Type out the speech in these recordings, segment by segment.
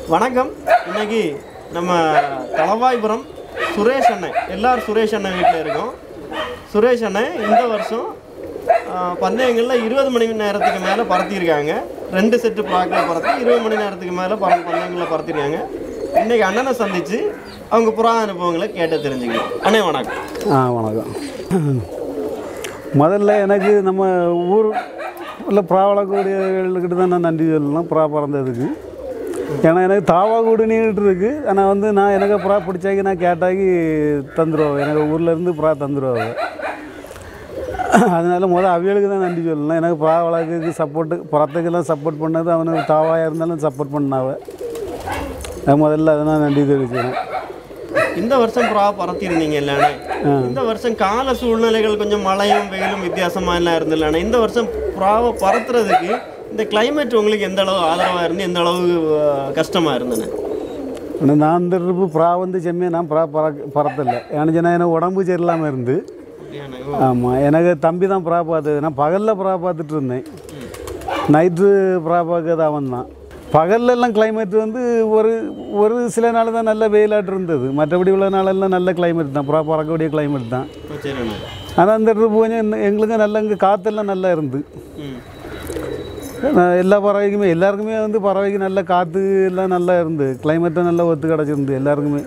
வணக்கம் இன்னைக்கு நம்ம தலவாய்புரம் சுரேஷ் அண்ணன் எல்லாரும் சுரேஷ் அண்ணன் வீட்டில் இருக்கோம் சுரேஷ் அண்ணன் இந்த வருஷம் பந்தயங்களில் இருபது மணி நேரத்துக்கு மேலே பறத்திருக்காங்க ரெண்டு செட்டு ப்ராக்கில் பறத்தி இருபது மணி நேரத்துக்கு மேலே பற பந்தயங்களில் பறத்திருக்காங்க இன்னைக்கு அண்ணனை சந்தித்து அவங்க புறா அனுபவங்களை கேட்டு தெரிஞ்சுக்கலாம் அண்ணே வணக்கம் ஆ வணக்கம் முதல்ல எனக்கு நம்ம ஊர் உள்ள புறா வளர்க்கக்கூடியவர்கள்கிட்ட தான் நான் நன்றி சொல்லலாம் புறா பிறந்ததுக்கு ஏன்னா எனக்கு தாவா கூடு நீட்டு இருக்கு ஆனால் வந்து நான் எனக்கு புறா பிடிச்சாக்கி நான் கேட்டாக்கி தந்துடுவாங்க எனக்கு ஊர்லேருந்து புறா தந்துடுவாங்க அதனால முதல் அவியலுக்கு தான் நன்றி சொல்லலாம் எனக்கு புறா வளர்க்குறதுக்கு சப்போர்ட்டு புறத்துக்கெல்லாம் சப்போர்ட் பண்ணது அவனுக்கு தாவாக இருந்தாலும் சப்போர்ட் பண்ணாவ அது முதல்ல அதை நான் நன்றி தெரிவிக்கிறேன் இந்த வருஷம் புறா பறத்திருந்தீங்க இல்லைண்ணே இந்த வருஷம் கால சூழ்நிலைகள் கொஞ்சம் மழையும் வெயிலும் வித்தியாசமா எல்லாம் இருந்தில்லண்ணே இந்த வருஷம் புறாவை பறத்துறதுக்கு இந்த கிளைமேட் உங்களுக்கு எந்த அளவு ஆதரவா இருந்து எந்த அளவு அஹ், கஷ்டமா இருந்ததுண்ணே ஆனால் நான் இந்த ட்ரிப்பு புறா வந்து செம்மையாக நான் புறா பற பறத்தில்லை ஏன்னு சொன்னால் எனக்கு உடம்பு சரியில்லாமல் இருந்து அப்படியாண்ணே? ஆமாம் எனக்கு தம்பி தான் புறா பார்த்தது நான் பகலில் புறா பார்த்துட்டு இருந்தேன் நைட்டு புறா பார்க்கறது அவன் தான் பகல்ல எல்லாம் கிளைமேட் வந்து ஒரு ஒரு சில நாள் தான் நல்ல வெயிலாட்டு இருந்தது மற்றபடி உள்ள நாளெல்லாம் நல்ல கிளைமேட் தான் புறா பறக்கக்கூடிய கிளைமேட் தான் ஓ, சரிண்ணே ஆனால் அந்த ட்ரிப்பு கொஞ்சம் இன்னும் எங்களுக்கு நல்லா இங்கே காற்றெல்லாம் நல்லா இருந்து ம் நான் எல்லா பறவைக்குமே எல்லாருக்குமே வந்து பறவைக்கு நல்ல காற்று எல்லாம் நல்லா இருந்து கிளைமேட்டும் நல்லா ஒத்து கிடச்சிருந்து எல்லாருக்குமே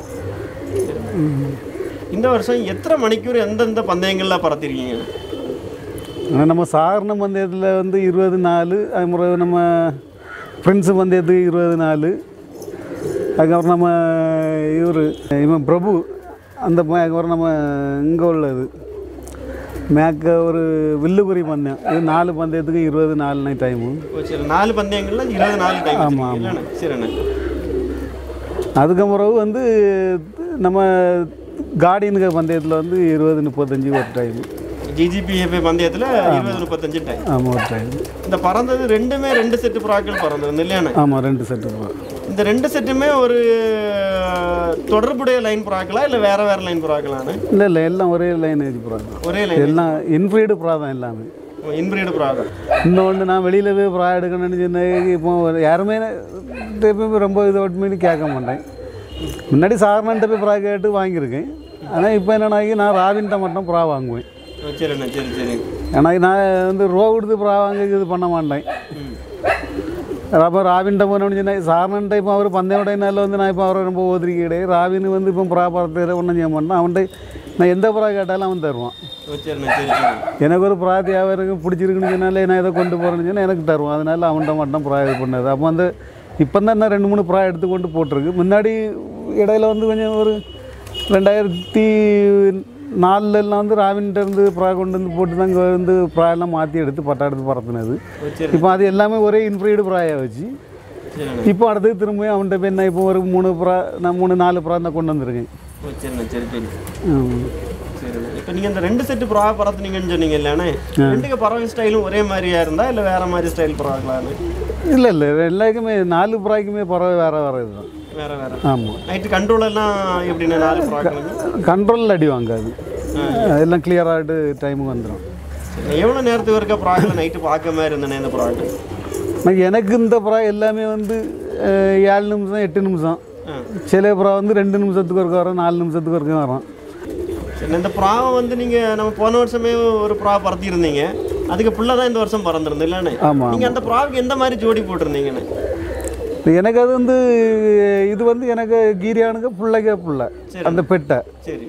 இந்த வருஷம் எத்தனை மணிக்கூர் எந்தெந்த பந்தயங்கள்ல பறத்திருக்கீங்க ஆனால் நம்ம சாதாரண பந்தயத்தில் வந்து இருபது நாலு அதுக்கப்புறம் நம்ம ஃப்ரெண்ட்ஸு பந்தயத்துக்கு இருபது நாலு அதுக்கப்புறம் நம்ம இவர் இவன் பிரபு அந்த ப- அதுக்கப்புறம் நம்ம இங்கே உள்ளது மேக்க ஒரு வில்லுபுரி பந்தயம் இது நாலு பந்தயத்துக்கு இருபது நாலு டைமு ஓ, சரி நாலு பந்தயங்கள்ல இருபது நாலு டைம் இல்லைண்ணே சரிண்ணே அதுக்கப்புறம் வந்து நம்ம கார்டியனுக்கு பந்தயத்தில் வந்து இருபது முப்பத்தஞ்சு ஒரு டைம் ஜிஜிபிஎஃப் பந்தயத்துல இருபது முப்பத்தஞ்சு டைம் ஆமாம் ஒரு டைம் இந்த பறந்தது ரெண்டுமே ரெண்டு செட்டு புறாக்கள் பறந்தது இல்லையாண்ணே ஆமாம் ரெண்டு செட்டு இந்த ரெண்டு செட்டுமே ஒரு தொடர்புடைய லைன் புறாக்களா இல்லை வேற வேற லைன் புறாக்களாண்ணே இல்லை இல்லை எல்லாம் ஒரே லைனேஜ் புறாங்க ஒரே லைன் எல்லாம் இன்ஃப்ரீடு புறா தான் எல்லாமே இன்பிரீடு புறா தான் இன்னொன்று நான் வெளியில் போய் புறா எடுக்கணும்னு சொன்னேன் இப்போ ஒரு யாருமே எப்பயுமே ரொம்ப இது ஒட்டுமே கேட்க மாட்டேன் முன்னாடி சாதாரண போய் புறா கேட்டு வாங்கியிருக்கேன் ஆனால் இப்போ என்னன்னாக்கி நான் ராபின்ட்ட மட்டும் புறா வாங்குவேன் ஓ, சரிண்ணே சரி சரி ஏன்னா நான் வந்து ரூபா கொடுத்து புறா வாங்க இது பண்ண மாட்டேன் ம் அப்போ ராபின்ட்ட போனோம்னு சொன்னால் சாதாரண இப்போ அவர் பந்தயோடைனால வந்து நான் இப்போ அவரை ரொம்ப ஓதிரிக்க கிடையாது ராபின் வந்து இப்போ புறா பறத்து ஒன்றும் செய்ய மாட்டேன் அவன்கிட்ட நான் எந்த புறா கேட்டாலும் அவன் தருவான் ஓ, சரிண்ணே சரி சரி எனக்கு ஒரு புறா தேவை இருக்கு பிடிச்சிருக்குன்னு சொன்னாலே நான் இதை கொண்டு போகிறேன்னு சொன்னால் எனக்கு தருவான் அதனால அவன்கிட்ட மட்டும் புறா இது பண்ணது அப்போ வந்து இப்போ தான் நான் ரெண்டு மூணு புறா எடுத்து கொண்டு போட்டிருக்கு முன்னாடி இடையில வந்து கொஞ்சம் ஒரு ரெண்டாயிரத்தி நாலுல எல்லாம் வந்து ராவின்ட்ட இருந்து புறா கொண்டு வந்து போட்டு தான் இங்கே வந்து புறா எல்லாம் மாற்றி எடுத்து பட்டா எடுத்து பறத்துனது ஓ, சரி இப்போ அது எல்லாமே ஒரே இன்ஃப்ரீடு புறாயை வச்சு சரிண்ணே இப்போ அடுத்து திரும்ப அவன்கிட்ட போய் நான் இப்போ ஒரு மூணு புறா நான் மூணு நாலு புறா தான் கொண்டு வந்திருக்கேன் ஓ, சரிண்ணே சரி சரி ஆமாம். சரிண்ணே இப்போ நீங்கள் இந்த ரெண்டு செட்டு புறா பறத்துனீங்கன்னு சொன்னீங்க இல்லைண்ணே ரெண்டுக்கு பறவை ஸ்டைலும் ஒரே மாதிரியா இருந்தா இல்லை வேற மாதிரி ஸ்டைல் புறாக்கலான்னு இல்லை இல்லை எல்லாருக்குமே நாலு புறாய்க்குமே பறவை வேறு வேறு இதுதான் வேற வேற ஆமாம் நைட்டு கண்ட்ரோல் எல்லாம் எப்படிண்ணே நாலு புறாக்களுங்க கண்ட்ரோலில் அடி வாங்காது எல்லாம் கிளியராகிட்டு டைமுக்கு வந்துடும் சரி, எவ்வளவு நேரத்துக்கு இருக்க புறாக்களை நைட்டு பார்க்க மாதிரி இருந்தேனே இந்த புறாக்கள் நான் எனக்கு இந்த புறா எல்லாமே வந்து அஹ், ஏழு நிமிஷம் எட்டு நிமிஷம் ஆ. சில புறா வந்து ரெண்டு நிமிஷத்துக்கு ஒருக்க வரும் நாலு நிமிஷத்துக்கு ஒருக்க வரும் சரி இந்த புறாவை வந்து நீங்க நம்ம போன வருஷமே ஒரு புறா பறத்திருந்தீங்க அதுக்கு புள்ள தான் இந்த வருஷம் பறந்துருந்து இல்லைண்ணே ஆமாம் நீங்க அந்த புறாவுக்கு எந்த மாதிரி ஜோடி போட்டிருந்தீங்கண்ணே எனக்கு அது வந்து இது வந்து எனக்கு கீரியானுக்கு பிள்ளைக்க பிள்ளை அந்த பெட்டை சரி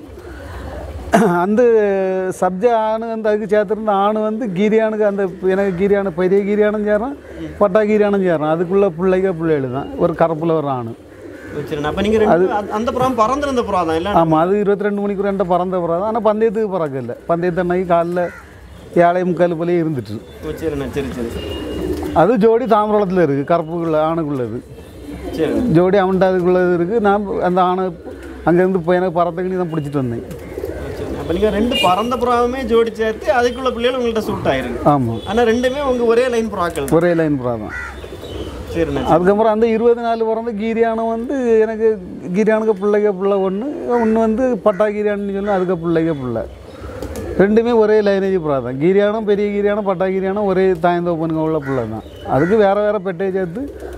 அந்த சப்ஜ ஆணு வந்து அதுக்கு சேர்த்துருந்த ஆணு வந்து கீரியானுக்கு அந்த எனக்கு கீரியானு பெரிய கீரியானும் சேரும் பட்டா கீரியானும் சேரும் அதுக்குள்ள பிள்ளைக்க பிள்ளைகள் தான் ஒரு கருப்பில் ஒரு ஆணு சரி அப்ப நீங்க ரெண்டு அந்த- அந்த புறா பறந்துருந்த புறா தான் இல்லை ஆமாம் அது இருபத்தி ரெண்டு மணிக்கு ரெண்டு பறந்த புறா தான் ஆனால் பந்தயத்துக்கு பறக்க இல்லை பந்தயத்து அன்னைக்கு காலைல ஏழை முக்கால் போலே இருந்துட்டு ஓ, சரிண்ணே சரி சரி அது ஜோடி தாமிரத்தில் இருக்குது கருப்புக்குள்ள ஆணுக்குள்ளது சரி ஜோடி அவன்கிட்ட அதுக்குள்ளது இருக்குது நான் அந்த ஆணை அங்கேருந்து போய் எனக்கு பறத்துக்கு தான் பிடிச்சிட்டு வந்தேன் சரி அப்ப நீங்க ரெண்டு பறந்த புறாவுமே ஜோடி சேர்த்து அதுக்குள்ள பிள்ளைகள் உங்கள்கிட்ட சூட் ஆயிருக்கு ஆமாம் ஆனா ரெண்டுமே உங்க ஒரே லைன் புறாக்கள் தான். ஒரே லைன் புறா தான் சரிண்ணே அதுக்கப்புறம் அந்த இருபது நாலு பிறந்த கீரியானம் வந்து எனக்கு கீரியானுக்கு பிள்ளைக பிள்ளை ஒன்று ஒன்று வந்து பட்டா கீரியானு சொல்லி அதுக்கு பிள்ளைக பிள்ளை ரெண்டுமே ஒரே லைனேஜ் புறா தான் கீரியானம் பெரிய கீரியானம் பட்டா கீரியானம் ஒரே தாயந்தோப்பனுங்க உள்ள பிள்ளை தான் அதுக்கு வேறு வேறு பெட்டையை சேர்த்து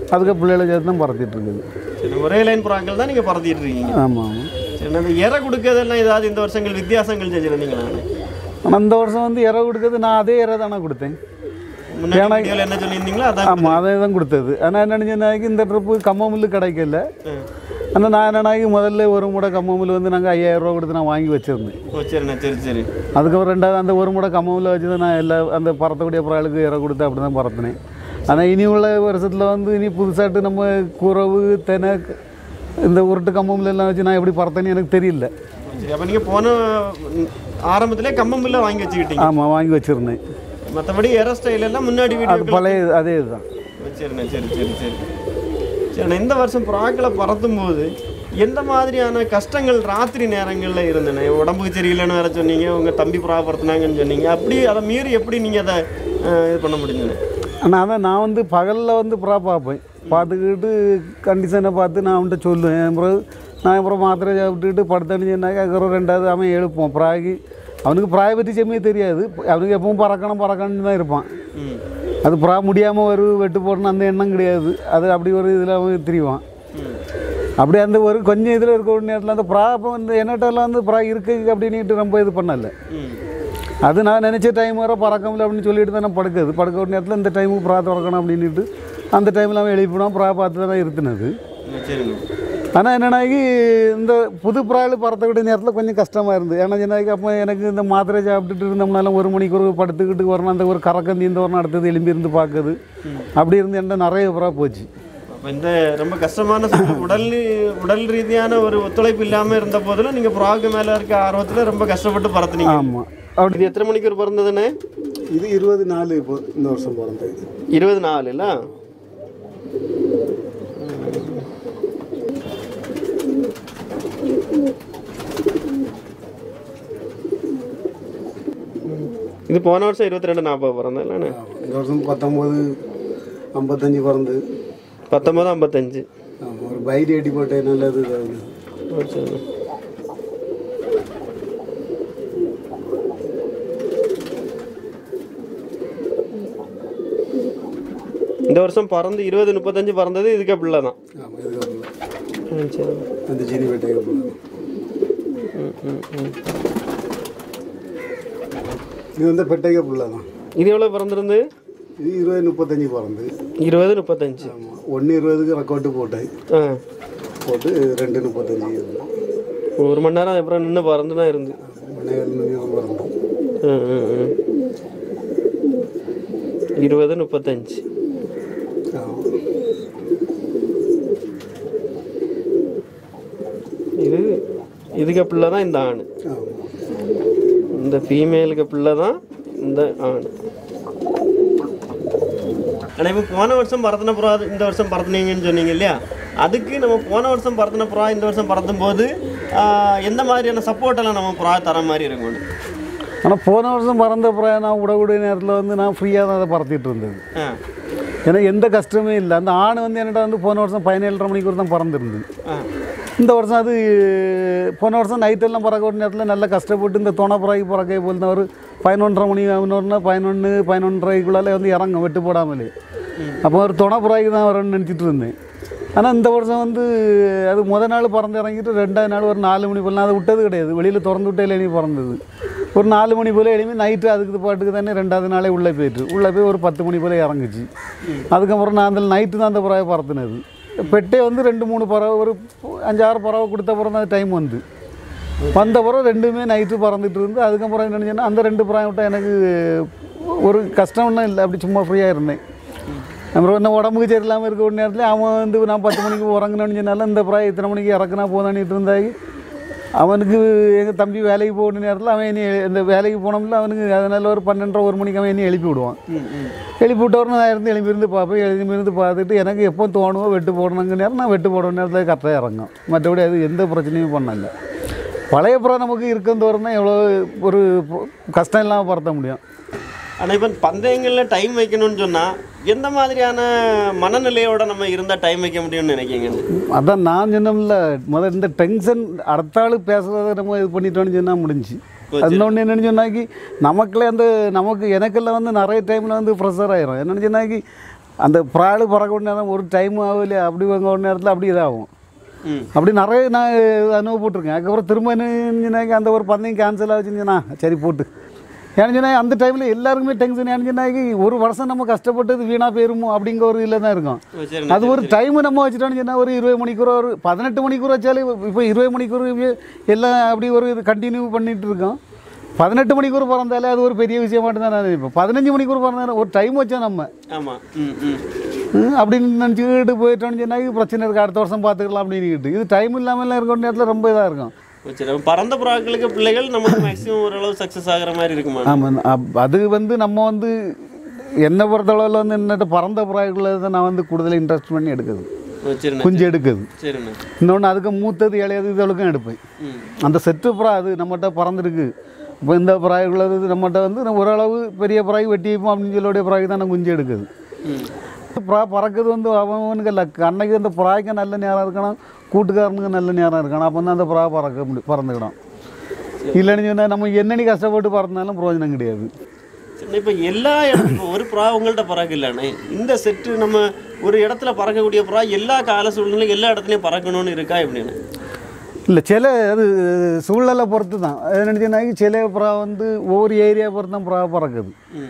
அதுக்கு பிள்ளைகளை சேர்த்து தான் பறத்திட்டு இருக்குது சரி ஒரே லைன் புறாக்கள் தான் நீங்கள் பறத்திட்டு இருக்கீங்க ஆமாம் ஆமாம் சரி அந்த இறை கொடுக்கறதெல்லாம் ஏதாவது இந்த வருஷங்கள் வித்தியாசங்கள் செஞ்சுருந்தீங்களா ஆனால் இந்த வருஷம் வந்து இறை கொடுக்குறது நான் அதே இறை தானே கொடுத்தேன் முன்னாடி வீடியோல என்ன சொல்லியிருந்தீங்களோ அதான் ஆமாம் அதே தான் கொடுத்தது ஆனால் என்ன சொன்னாக்கி இந்த ட்ரிப்பு கம்மமுல்லு கிடைக்கல ம். ஆனால் நான் என்னன்னாக்கி முதல்ல ஒரு முடை கம்மமுல்லு வந்து நாங்கள் ஐயாயிரம் ரூபா கொடுத்து நான் வாங்கி வச்சுருந்தேன் ஓ சரிண்ணா சரி சரி அதுக்கப்புறம் ரெண்டாவது அந்த ஒரு முடை கம்மமுல்ல வச்சு தான் நான் எல்லா அந்த பறத்தக்கூடிய பிறாளுக்கு இறை கொடுத்து அப்படி தான் பறத்தினேன் ஆனால் இனி உள்ள வருஷத்தில் வந்து இனி புதுசாட்டு நம்ம குறவு தெனை இந்த உருட்டு கம்மமுல்ல எல்லாம் வச்சு நான் எப்படி பறத்தேன்னு எனக்கு தெரியல சரி அப்போ நீங்கள் போன ம், ஆரம்பத்திலே கம்பம் பில்ல வாங்கி வச்சுக்கிட்டீங்க ஆமாம் வாங்கி வச்சுருந்தேன் மற்றபடி எர ஸ்டைல் எல்லாம் முன்னாடி அது வீடியோ பழைய அதே இதுதான் சரிண்ணா சரி சரி சரி சரிண்ணா இந்த வருஷம் புறாக்களை பறத்தும் போது எந்த மாதிரியான கஷ்டங்கள் ராத்திரி நேரங்களில் இருந்தன உடம்புக்கு சரியில்லைன்னு வேற சொன்னீங்க உங்கள் தம்பி புறா பறத்துனாங்கன்னு சொன்னீங்க அப்படி அதை மீறி எப்படி நீங்கள் அதை அஹ், இது பண்ண முடிஞ்சுண்ணே ஆனால் அதான் நான் வந்து பகலில் வந்து புறா பார்ப்பேன் பார்த்துக்கிட்டு கண்டிஷனை பார்த்து நான் அவன்கிட்ட சொல்லுவேன் அப்புறம் நான் அப்புறம் மாத்திரை சாப்பிட்டுட்டு படுத்தணிச்சுனாக்கா அதுக்கப்புறம் ரெண்டாவது அவன் எழுப்போம் பிராகி அவனுக்கு பிராய பற்றி செம்மையே தெரியாது அவனுக்கு எப்பவும் பறக்கணும் பறக்கணும்னு தான் இருப்பான் ம் அது புறா முடியாமல் ஒரு வெட்டு போடணும் அந்த எண்ணம் கிடையாது அது அப்படி ஒரு இதில் அவன் திரிவான் ம் அப்படி அந்த ஒரு கொஞ்சம் இதில் இருக்க ஒரு நேரத்தில் அந்த புறா அப்போ வந்து என்னட்டெல்லாம் வந்து புறா இருக்கு அப்படின்ட்டு ரொம்ப இது பண்ணல ம் அது நான் நினச்ச டைம் வர பறக்கமில்ல அப்படின்னு சொல்லிட்டு தான் நான் படுக்குது படுக்க ஒரு நேரத்தில் இந்த டைமுக்கு புறா திறக்கணும் அப்படின்ட்டு அந்த டைமில் அவன் எழுப்பினா புறா பார்த்து தான் இருத்துனது ம், சரிங்க ஆனால் என்னன்னாக்கி இந்த புது புறாவில் பறத்தக்கூடிய நேரத்தில் கொஞ்சம் கஷ்டமாக இருந்தது ஏன்னா என்னன்னாக்கி அப்போ எனக்கு இந்த மாத்திரை சாப்பிட்டுட்டு இருந்தோம்னாலும் ஒரு மணிக்கு ஒரு படுத்துக்கிட்டு வரணும் அந்த ஒரு கறக்கந்தி இந்த வரணும் அடுத்தது எலும்பி இருந்து பார்க்குது அப்படி இருந்து என்ன நிறைய புறா போச்சு அப்போ இந்த ரொம்ப கஷ்டமான சூழல், உடல் உடல் ரீதியான ஒரு ஒத்துழைப்பு இல்லாமல் இருந்த போதிலும் நீங்கள் புறாக்கு மேலே இருக்க ஆர்வத்தில் ரொம்ப கஷ்டப்பட்டு பறத்துனீங்க ஆமாம் அப்படி இது எத்தனை மணிக்கு ஒரு பிறந்ததுண்ணே இது இருபது நாலு இப்போ இந்த வருஷம் பிறந்தது இருபது நாலு இல்ல இது போன வருஷம் இருபத்தி ரெண்டு நாற்பது பிறந்தேன் இல்லைண்ணே இந்த வருஷம் பத்தொம்போது ஐம்பத்தஞ்சு பிறந்து பத்தொன்பது ஐம்பத்தஞ்சு ஆமாம் ஒரு பைடி அடி போட்டு நல்லது இதாகுது ஓ, சரிண்ணே. இந்த வருஷம் பறந்து இருபது முப்பத்தஞ்சு பறந்தது இதுக்கே பிள்ளை தான் ஆமாம் இதுக்கப்புறம் ம், சரி அந்த சீனி பேட்டைக்கு போகலாம் ம், ம், ம். இது வந்து பெட்டைக்க புள்ள தான் இது எவ்வளோ பிறந்திருந்து இது இருபது முப்பத்தஞ்சு பிறந்து இருபது முப்பத்தஞ்சு ஆமாம் ஒன்று இருபதுக்கு ரெக்கார்டு போட்டேன் ஆ போட்டு ரெண்டு முப்பத்தஞ்சு இருந்தது ஒரு மணி நேரம் அப்புறம் நின்று பறந்து தான் இருந்து ஒன்றே நிமிஷம் பிறந்தோம் ம், ம், ம். இருபது முப்பத்தஞ்சு ஆமாம் இது இதுக்கு பிள்ளை தான் இந்த ஆண் ஆமாம் இந்த ஃபீமேலுக்கு பிள்ளை தான் இந்த ஆண் ஆனால் இப்போ போன வருஷம் பறத்தின புறா இந்த வருஷம் பறத்துனீங்கன்னு சொன்னீங்க இல்லையா அதுக்கு நம்ம போன வருஷம் பறத்தின புறா இந்த வருஷம் பறத்தும் போது ஆஹ், எந்த மாதிரியான சப்போர்ட் எல்லாம் நம்ம புறா தர மாதிரி இருக்கும் ஆனால் போன வருஷம் பறந்த அப்புறம் நான் விடக்கூடிய நேரத்தில் வந்து நான் ஃப்ரீயாக தான் அதை பறத்திட்டு இருந்தது ஆ ஏன்னா எந்த கஷ்டமே இல்லை அந்த ஆண் வந்து என்னடா வந்து போன வருஷம் பதினேழரை மணிக்கு ஒரு தான் பறந்துருந்தது ஆ இந்த வருஷம் அது போன வருஷம் நைட்டெல்லாம் பறக்க நேரத்தில் நல்லா கஷ்டப்பட்டு இந்த துணை புறாக்கி பறக்க போல் தான் ஒரு பதினொன்றரை மணி ஆகணும்னா பதினொன்று பதினொன்றரைக்குள்ளாலே வந்து இறங்கும் வெட்டு போடாமலே அப்போ ஒரு துணை புறாக்கி தான் வரும்னு நினச்சிட்டு இருந்தேன் ஆனால் இந்த வருஷம் வந்து அது முத நாள் பறந்து இறங்கிட்டு ரெண்டாவது நாள் ஒரு நாலு மணி போல் நான் அதை விட்டது கிடையாது வெளியில் திறந்து விட்டே எழுதி பறந்தது ஒரு நாலு மணி போல் எழுப்பி நைட்டு அதுக்கு பாட்டுக்கு தானே ரெண்டாவது நாளே உள்ளே போயிட்டு உள்ளே போய் ஒரு பத்து மணி போல் இறங்குச்சு அதுக்கப்புறம் நான் அந்த நைட்டு தான் அந்த புறாவை பறத்துனது பெட்டே வந்து ரெண்டு மூணு பறவை ஒரு அஞ்சாறு பறவை கொடுத்த அப்புறம் தான் டைம் வந்து வந்த பிறகு ரெண்டுமே நைட்டு பறந்துட்டு இருந்து அதுக்கப்புறம் என்ன சொன்னால் அந்த ரெண்டு புறாவை விட்டால் எனக்கு ஒரு கஷ்டம்லாம் இல்லை அப்படி சும்மா ஃப்ரீயாக இருந்தேன் அப்புறம் என்ன உடம்புக்கு சரியில்லாமல் இருக்க ஒரு நேரத்தில் அவன் வந்து நான் பத்து மணிக்கு உறங்கினு சொன்னாலும் இந்த புறா இத்தனை மணிக்கு இறக்குனா போதானிட்டு இருந்தாய் அவனுக்கு எங்கள் தம்பி வேலைக்கு போகிற நேரத்தில் அவன் என்னை இந்த வேலைக்கு போனோம்ல அவனுக்கு அதனால ஒரு பன்னெண்டரை ஒரு மணிக்கு அவன் என்னை எழுப்பி விடுவான் ம் ம் எழுப்பி விட்டவரும் நான் இருந்து எழுப்பி இருந்து பார்ப்பேன் எழுப்பி இருந்து பார்த்துட்டு எனக்கு எப்போ தோணுவோ வெட்டு போடணுங்க நேரம் நான் வெட்டு போடுற நேரத்தில் கரெக்டாக இறங்கும் மற்றபடி அது எந்த பிரச்சனையும் பண்ணல பழைய புறம் நமக்கு இருக்கும் தோறும் தான் எவ்வளோ ஒரு கஷ்டம் இல்லாமல் பறத்த முடியும் ஆனால் இப்போ பந்தயங்களில் டைம் வைக்கணும்னு சொன்னால் எந்த மாதிரியான மனநிலையோட நம்ம இருந்தால் டைம் வைக்க முடியும்னு நினைக்கிங்க அதான் நான் சொன்னோம்ல முதல்ல இந்த டென்ஷன் அடுத்த ஆள் பேசுகிறத நம்ம இது பண்ணிட்டோம்னு சொன்னால் முடிஞ்சு இன்னொன்று என்னென்னு சொன்னாக்கி நமக்குள்ளே அந்த நமக்கு எனக்கெல்லாம் வந்து நிறைய டைமில் வந்து ப்ரெஷர் ஆயிரும் என்னென்னு சொன்னாக்கி அந்த ப்ராடு பறக்க நேரம் ஒரு டைம் ஆகல அப்படி வாங்க ஒரு நேரத்தில் அப்படி இதாகும் ம் அப்படி நிறைய நான் அனுபவப்பட்டிருக்கேன் அதுக்கப்புறம் திரும்ப என்ன அந்த ஒரு பந்தயம் கேன்சல் ஆச்சுன்னா சரி போட்டு ஏன்னு அந்த டைமில் எல்லாருக்குமே டென்ஷன் ஏன்னு ஒரு வருஷம் நம்ம கஷ்டப்பட்டது வீணாக போயிருமோ அப்படிங்கிற ஒரு இதில் தான் இருக்கும் ஓ சரிண்ணே அது ஒரு டைம் நம்ம வச்சுட்டோம்னு சொன்னால் ஒரு இருபது மணிக்கூர் ஒரு பதினெட்டு மணிக்கூர் வச்சாலே இப்போ இருபது மணிக்கூர் எல்லாம் அப்படி ஒரு இது கண்டினியூ பண்ணிட்டு இருக்கோம் பதினெட்டு மணிக்கூர் பிறந்தாலே அது ஒரு பெரிய விஷயம் மட்டும் தான் நான் நினைப்பேன் பதினஞ்சு மணிக்கூர் பிறந்தாலும் ஒரு டைம் வச்சோம் நம்ம ஆமாம் ம் ம் ம், அப்படின்னு நினச்சிக்கிட்டு போயிட்டோம்னு சொன்னால் பிரச்சனை இருக்குது அடுத்த வருஷம் பார்த்துக்கலாம் அப்படின்னு இது டைம் இல்லாமல் இருக்கிற நேரத்தில் ரொம்ப இதாக இருக்கும் ஓ சரி அப்ப பறந்த புறாக்களுக்கு பிள்ளைகள் நமக்கு மேக்ஸிமம் ஓரளவு சக்ஸஸ் ஆகிற மாதிரி இருக்குமா ஆமாம் அப்- அது வந்து நம்ம வந்து என்னை பொறுத்தளவில் வந்து என்னட்ட பறந்த புறாக்களை தான் நான் வந்து கூடுதல் இன்ட்ரெஸ்ட் பண்ணி எடுக்குது ஓ சரிண்ணே குஞ்சு எடுக்குது சரிண்ணே இன்னொன்று அதுக்கு மூத்தது இளையது இதுகளுக்கும் எடுப்பேன் ம் அந்த செட்டு புறா அது நம்மகிட்ட பறந்துருக்கு இப்போ இந்த புறாய்க்குள்ளது நம்மகிட்ட வந்து நம்ம ஓரளவு பெரிய புறாய் வெட்டி வைப்போம் அப்படின்னு சொல்லிய புறாய்க்கு தான் நான் குஞ்சு எடுக்குது ம் புறா பறக்குது வந்து அவனுக்கு இல்லை அன்னைக்கு அந்த புறாய்க்கு நல்ல நேரம் இருக்கணும் கூட்டுக்காரனுக்கு நல்ல நேரம் இருக்கணும் அப்போ தான் அந்த புறா பறக்க முடியும் பறந்துக்கிடும் இல்லைன்னு சொன்னால் நம்ம என்னென்ன கஷ்டப்பட்டு பறந்தாலும் பிரயோஜனம் கிடையாது சரி இப்போ எல்லா இடம் இப்போ ஒரு புறா உங்கள்கிட்ட பறக்க இல்லைண்ணே இந்த செட்டு நம்ம ஒரு இடத்துல பறக்கக்கூடிய புறா எல்லா கால சூழ்நிலையும் எல்லா இடத்துலையும் பறக்கணும்னு இருக்கா எப்படின்னு இல்லை சில அது சூழ்நிலை பொறுத்து தான் நினச்சினா சில புறா வந்து ஒவ்வொரு ஏரியா பொறுத்து தான் புறா பறக்குது ம்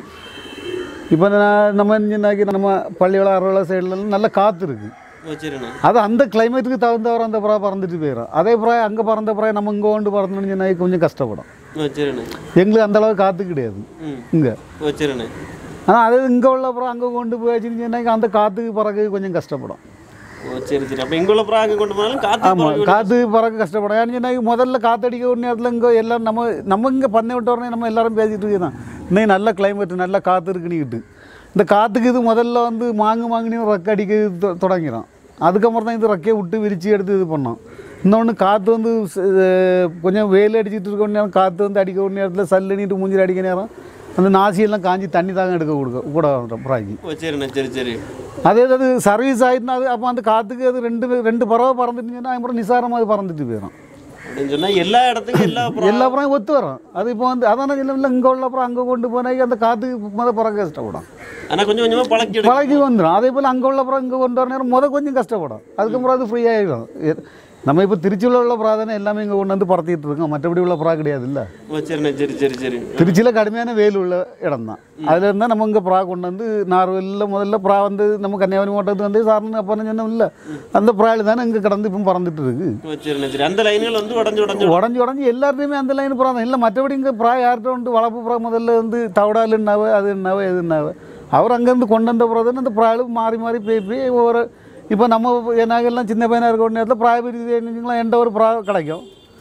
இப்போ நான் நம்ம என்னன்னாக்கி நம்ம பள்ளியோட அறுவலை சைட்லலாம் நல்ல காற்று இருக்குது ஓ சரிண்ணே அது அந்த கிளைமேட்டுக்கு தகுந்தவரை அந்த புறா பறந்துட்டு போயிடும் அதே புறா அங்கே பறந்த புறா நம்ம இங்கே கொண்டு பறந்தோம்னு சொன்னா கொஞ்சம் கஷ்டப்படும் ஓ சரிண்ணே எங்களுக்கு அந்த அளவுக்கு காற்று கிடையாது ம் இங்கே ஓ சரிண்ணே ஆனால் அது இங்கே உள்ள புறா அங்கே கொண்டு போயாச்சுன்னு சொன்னாக்கி அந்த காற்றுக்கு பறக்க கொஞ்சம் கஷ்டப்படும் ஓ சரி சரி அப்போ எங்குள்ள புறா அங்கே கொண்டு போனாலும் காற்று ஆமாம் பறக்க காற்று பறக்க கஷ்டப்படும் ஏன்னு சொன்னாக்கி முதல்ல காற்றடிக்க ஒரு நேரத்தில் இங்கே எல்லாம் நம்ம நம்ம இங்கே பண்ணை விட்ட உடனே நம்ம எல்லாரும் பேசிகிட்டு இருக்கோம் இன்னைக்கு நல்ல கிளைமேட் நல்ல காற்று இருக்குன்னுக்கிட்டு இந்த காற்றுக்கு இது முதல்ல வந்து மாங்கு மாங்குன்னு ரெக்க அடிக்க தொ- தொடங்கிடும் அதுக்கப்புறம் தான் இது ரெக்கையை விட்டு விரித்து எடுத்து இது பண்ணோம் இன்னொன்று காற்று வந்து ச- அஹ் கொஞ்சம் வெயில் அடிச்சிட்டு இருக்க நேரம் காற்று வந்து அடிக்க ஒரு நேரத்தில் சல்லுனிட்டு மூஞ்சில் அடிக்க நேரம் அந்த நாசியெல்லாம் காஞ்சி தண்ணி தாங்க எடுக்க கொடுக்க கூட புறாக்கி ஓ சரிண்ணே சரி சரி அதே அது சர்வீஸ் ஆகிட்டுனா அது அப்போ அந்த காற்றுக்கு அது ரெண்டு ரெண்டு பறவை பறந்துட்டுச்சுன்னா அப்புறம் நிசாரமாக அது பறந்துட்டு போயிடும் அப்படின்னு சொன்னால் எல்லா இடத்துக்கும் எல்லா புறா எல்லா புறம் ஒத்து வரும் அது இப்போ வந்து அதான இல்லை இங்கே உள்ள அப்புறம் அங்கே கொண்டு போனாக்கி அந்த காற்றுக்கு முத பறக்க கஷ்டப்படும் ஆனால் கொஞ்சம் கொஞ்சமாக பழக்கி எடுக்கும் பழகி வந்துடும் அதே போல் அங்கே உள்ள அப்புறம் இங்கே கொண்டு வர நேரம் முத கொஞ்சம் கஷ்டப்படும் அதுக்கப்புறம் அது ஃப்ரீ ஆகிடும் எ- நம்ம இப்போ திருச்சியில் உள்ள புறா தானே எல்லாமே இங்கே கொண்டு வந்து பறத்திட்டு இருக்கோம் மற்றபடி உள்ள புறா கிடையாது இல்லை ஓ சரிண்ணே சரி சரி சரி திருச்சியில் கடுமையான வெயில் உள்ள இடம் தான் அதில் இருந்தால் நம்ம இங்கே புறா கொண்டு வந்து நார்வெல்லில் முதல்ல புறா வந்து நம்ம கன்னியாகுமரி மாவட்டத்துக்கு வந்து சாரணம் அப்போ சொன்னோம் இல்லை அந்த புறாவில் தானே இங்கே கடந்து இப்போ பறந்துட்டு இருக்கு ஓ சரிண்ணே சரி அந்த லைன்கள் வந்து உடஞ்சு உடஞ்சு உடஞ்சி உடஞ்சி எல்லாத்தையுமே அந்த லைன் புறா தான் இல்லை மற்றபடி இங்கே புறா யார்கிட்ட வந்து வளர்ப்பு புறா முதல்ல வந்து தவடால் என்னாவ அது என்னாவ எது என்னாவ அவர் அங்கேருந்து கொண்டு வந்த புறா தானே அந்த புறாவில் மாறி மாறி போய் போய் ஒவ்வொரு இப்போ நம்ம நாங்கெல்லாம் சின்ன பையனாக இருக்க நேரத்தில் பிராய பிரிச்சுங்களா என்கிட்ட ஒரு புறா கிடைக்கும்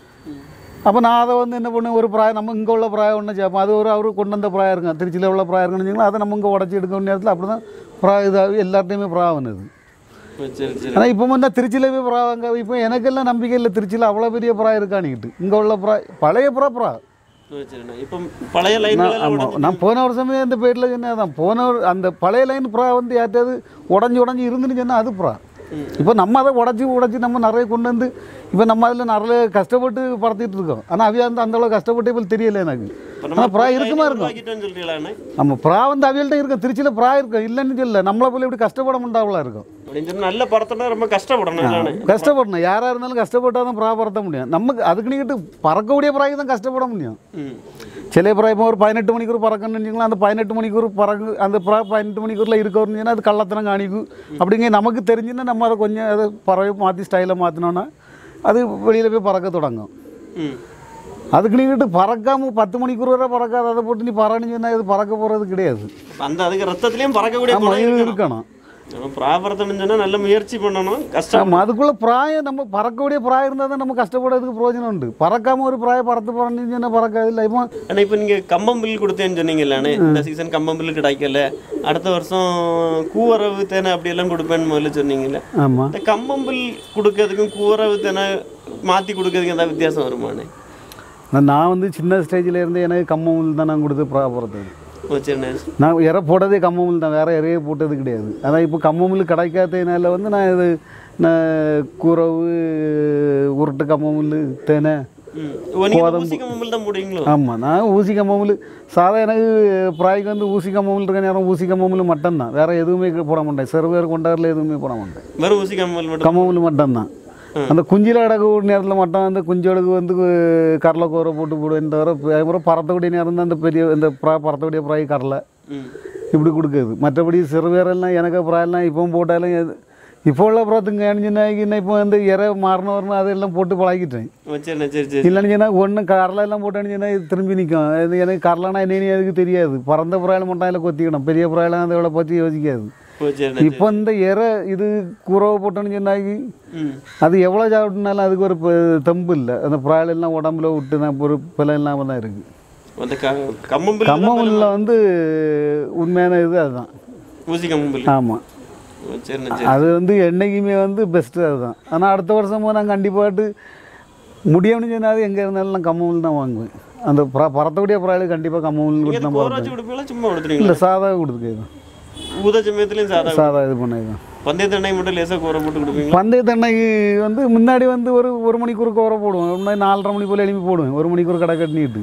அப்போ நான் அதை வந்து என்ன பண்ணுவேன் ஒரு பிராயம் நம்ம இங்கே உள்ள பிராயம் ஒன்று சேர்ப்போம் அது ஒரு அவர் கொண்டு வந்த பிராயம் இருக்கும் திருச்சியில் உள்ள பிராயம் இருக்குன்னு வச்சுங்களா அதை நம்ம இங்கே உடச்சி எடுக்க வேண்டிய நேரத்தில் அப்படி தான் புறா இதாகி எல்லார்ட்டையுமே புறா வந்தது ஓ சரி சரி ஆனால் இப்போ வந்து திருச்சியில் போய் புறா வாங்க இப்போ எனக்கெல்லாம் நம்பிக்கை இல்லை திருச்சியில் அவ்வளோ பெரிய புறா இருக்கானிக்கிட்டு இங்கே உள்ள புறா பழைய புறா புறா ஓ சரிண்ணே இப்போ பழைய லைன்கள் எல்லாம் ஆமாம் நான் போன வருஷமே அந்த பேரில் சொன்னேன் தான் போன ஒரு- அந்த பழைய லைன் புறா வந்து யார்ட்டாவது உடஞ்சி உடஞ்சி இருந்துன்னு சொன்னால் அது புறா இப்போ நம்ம அதை உடச்சி உடச்சி நம்ம நிறைய கொண்டு வந்து இப்போ நம்ம அதில் நிறைய கஷ்டப்பட்டு பறத்திட்டு இருக்கோம் ஆனால் அவியா வந்து அந்த அளவு கஷ்டப்பட்டு இப்போ தெரியல எனக்கு இப்போ ஆனால் புறா இருக்குமா இருக்கும் உருவாக்கிட்டோம்னு சொல்றீங்களாண்ணே நம்ம புறா வந்து அவியல்கிட்ட இருக்கும் திருச்சியில் புறா இருக்கும் இல்லைன்னு சொல்லல நம்மளை போல இப்படி கஷ்டப்பட முடியாவளா இருக்கும் அப்படின்னு சொன்னா நல்ல பறத்தோட ரொம்ப கஷ்டப்படணும் இல்லைண்ணே? கஷ்டப்படணும் யாராக இருந்தாலும் கஷ்டப்பட்டால் தான் புறா பறத்த முடியும் நமக்கு அதுக்கு நீக்கிட்டு பறக்கக்கூடிய புறாக்கு தான் கஷ்டப்பட முடியும் ம் சில புறா இப்போ ஒரு பதினெட்டு மணிக்கூர் பறக்கணும்னு வச்சுங்களேன் அந்த பதினெட்டு மணிக்கூர் பறக்கு அந்த புறா பதினெட்டு மணிக்கூரில் இருக்கணும்னு சொன்னா அது கள்ளத்தனம் காணிக்கும் அப்படிங்க நமக்கு தெரிஞ்சுன்னா நம்ம அதை கொஞ்சம் அதை பறவை மாற்றி ஸ்டைலை மாற்றினோன்னா அது வெளியில் போய் பறக்க தொடங்கும் ம் அதுக்கு நீங்கிட்டு பறக்காமல் பத்து மணிக்கூர் வரை பறக்காத அதை போட்டு நீ பறன்னு சொன்னால் இது பறக்க போகிறது கிடையாது அப்ப அந்த அதுக்கு ரத்தத்திலையும் பறக்கக்கூடிய ஆமாம் குணம் இது இருக்கணும். இருக்கணும் நம்ம பிராபரத்தம்னு சொன்னா நல்ல முயற்சி பண்ணணும் கஷ்டம் ஆமாம் அதுக்குள்ளே பிராயம் நம்ம பறக்கக்கூடிய பிராயம் இருந்தால் தான் நம்ம கஷ்டப்படுறதுக்கு பிரயோஜனம் உண்டு பறக்காமல் ஒரு பிராயம் பறத்து போகிறேன்னு சொன்னால் பறக்காது இல்லை இப்போ ஆனால் இப்போ நீங்கள் கம்பம் பில் கொடுத்தேன்னு சொன்னீங்கல்லானே இந்த சீசன் கம்பம் பில் கிடைக்கல அடுத்த வருஷம் கூவரவு தேனை அப்படியெல்லாம் கொடுப்பேன்னு முதல்ல சொன்னீங்கல்ல ஆமாம் இந்த கம்பம் பில் கொடுக்கறதுக்கும் கூவரவு தேனை மாற்றி கொடுக்கறதுக்கும் ஏதாவது வித்தியாசம் வருமானே நான் வந்து சின்ன ஸ்டேஜில் இருந்து எனக்கு கம்மமுல் தான் நான் கொடுத்து ப்ரா போகிறது ஓ சரிண்ணே நான் இற போட்டதே கம்மமுல் தான் வேறு இறையே போட்டது கிடையாது அதான் இப்போ கம்மமுல் கிடைக்காததுனால வந்து நான் இது நான் கூரவு உருட்டு கம்மமுல் தேனை ம் ஓ நீங்கள் ஊசி கம்பல் தான் போடுவீங்களோ ஆமாம் நான் ஊசி கம்பமுல் சாதா எனக்கு ப்ராய்க்கு வந்து ஊசி கம்பமுல் இருக்க நேரம் ஊசி கம்பமுல் மட்டும்தான் வேறு எதுவுமே போட மாட்டேன் சிறுவேர் கொண்டாரில் எதுவுமே போட மாட்டேன் வெறும் ஊசி கம்பல் மட்டும் கம்பமுல் மட்டும்தான் அந்த குஞ்சில் அடக்க நேரத்தில் மட்டும் அந்த குஞ்சோடுக்கு வந்து கடலைக்கூரை போட்டு போடுவேன் தவிர அதுக்கப்புறம் பறத்தக்கூடிய நேரம் தான் அந்த பெரிய இந்த ப்ரா பறத்தக்கூடிய ப்ராய் கடலை ம் இப்படி கொடுக்குது மற்றபடி சிறுவேரெல்லாம் எனக்கு ப்ராயெல்லாம் இப்போவும் போட்டாலும் எது- இப்போ உள்ள ப்ராத்துங்க அணிஞ்சுனாக்கின்னா இப்போ வந்து இறை மாறினவர்னு அதெல்லாம் போட்டு பழகிட்டேன் ஓ சரிண்ணே சரி சரி இல்லைன்னு சொன்னால் ஒன்று கடலை எல்லாம் போட்டு அணிஞ்சுன்னா இது திரும்பி நிற்கும் இது எனக்கு கடலைனா என்னன்னு அதுக்கு தெரியாது பறந்த புறாயில் மட்டும் அதில் கொத்திக்கணும் பெரிய புறாயெல்லாம் அந்த இவ்வளோ பற்றி யோசிக்காது ஓ சரிண்ணே இப்போ இந்த இறை இது குறவை போட்டோன்னு சொன்னாக்கி ம் அது எவ்வளோ சாப்பிட்டுனாலும் அதுக்கு ஒரு ப- தெம்பு இல்லை அந்த புறாயில் எல்லாம் உடம்புல விட்டு தான் ஒரு பிள்ளை இல்லாமல் தான் இருக்குது அந்த க கம்மம்பில் கம்மமுல்ல வந்து உண்மையான இது அதுதான் ஊசி கம்மம்பில் ஆமாம் ஓ சரிண்ணே சரி அது வந்து என்னைக்குமே வந்து பெஸ்ட்டு அதுதான் ஆனால் அடுத்த வருஷமும் நான் கண்டிப்பாட்டு முடியும்னு சொன்னால் எங்கே இருந்தாலும் நான் கம்மூல் தான் வாங்குவேன் அந்த பற பறத்தக்கூடிய புறாயில் கண்டிப்பாக கம்மூல் நீங்கள் கொடுத்து தான் கோர பறப்பேன் வச்சு கொடுப்பீங்களா சும்மா கொடுத்துருவீங்களா இல்லை சாதா கொடுத்துருக்கேன் ஊத சமயத்துலையும் சாதா சாதா இது பண்ணது பந்தயத்து எண்ணெய் மட்டும் லேசாக கோர போட்டு கொடுப்பீங்களா பந்தய தண்ணைக்கு வந்து முன்னாடி வந்து ஒரு ஒரு மணிக்கு ஒரு கோரை போடுவேன் முன்னாடி நாலரை மணி போல் எழுப்பி போடுவேன் ஒரு மணிக்கு ஒரு கடை கட்டினிட்டு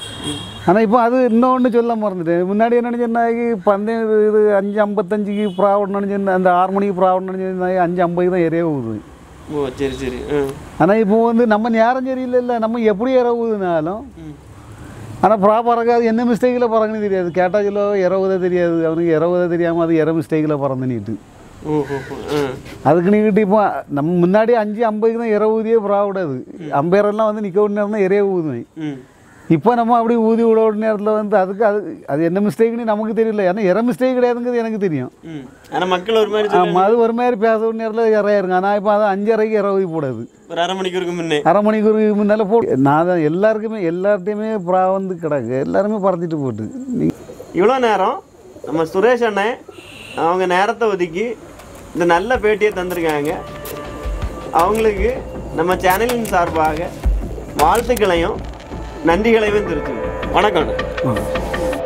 ஆனால் இப்போ அது இன்னொன்று சொல்ல மறந்துட்டேன் முன்னாடி என்ன சொன்னாக்கி பந்தயம் இது இது அஞ்சு ஐம்பத்தஞ்சுக்கு ப்ரா விடணும்னு சொன்ன அந்த ஆறு மணிக்கு ப்ரா விடணும்னு சொன்னாக்கி அஞ்சு ஐம்பதுக்கு தான் எரிய போகுது ஓ சரி சரி ஆ ஆனால் இப்போ வந்து நம்ம நேரம் சரியில்லை நம்ம எப்படி இறவுதுனாலும் ம் ஆனால் ப்ரா பறக்காது என்ன மிஸ்டேக்கில் பறக்குன்னு தெரியாது கேட்டால் சொல்ல இறவுதே தெரியாது அவனுக்கு இறவுதே தெரியாமல் அது இற மிஸ்டேக்கில் பறந்துனிட்டு ஓ ஓ ஓ ஆ அதுக்கு நீக்கிட்டு இப்போ நம்ம முன்னாடி அஞ்சு ஐம்பதுக்கு தான் இற ஊதியே ப்ரா விடாது அம்பேரெல்லாம் வந்து நிற்க விட நேரம் தான் இறைய ஊதுவேன் ம் இப்போ நம்ம அப்படி ஊதி விட விட நேரத்தில் வந்து அதுக்கு அது அது என்ன மிஸ்டேக்னு நமக்கு தெரியல ஏன்னா இற மிஸ்டேக் கிடையாதுங்கிறது எனக்கு தெரியும் ம் ஆனால் மக்கள் ஒரு மாதிரி சொல்லி ஆமாம் அது ஒரு மாதிரி பேச விட நேரத்தில் இறையா இருங்க ஆனால் இப்போ அது அஞ்சரைக்கு இற ஊதி போடாது ஒரு அரை மணிக்கு முன்னே அரை மணிக்கு முன்னால் போட்டு நான் தான் எல்லாருக்குமே எல்லார்ட்டையுமே ப்ரா வந்து கிடக்கு எல்லாருமே பறந்துட்டு போட்டு நீ இவ்வளோ நேரம் நம்ம சுரேஷ் அண்ணன் அவங்க நேரத்தை ஒதுக்கி இந்த நல்ல பேட்டியை தந்திருக்காங்க அவங்களுக்கு நம்ம சேனலின் சார்பாக வாழ்த்துக்களையும் நன்றிகளையும் தெரிவிச்சுக்கிறோம் வணக்கம் அண்ணா. ஆ.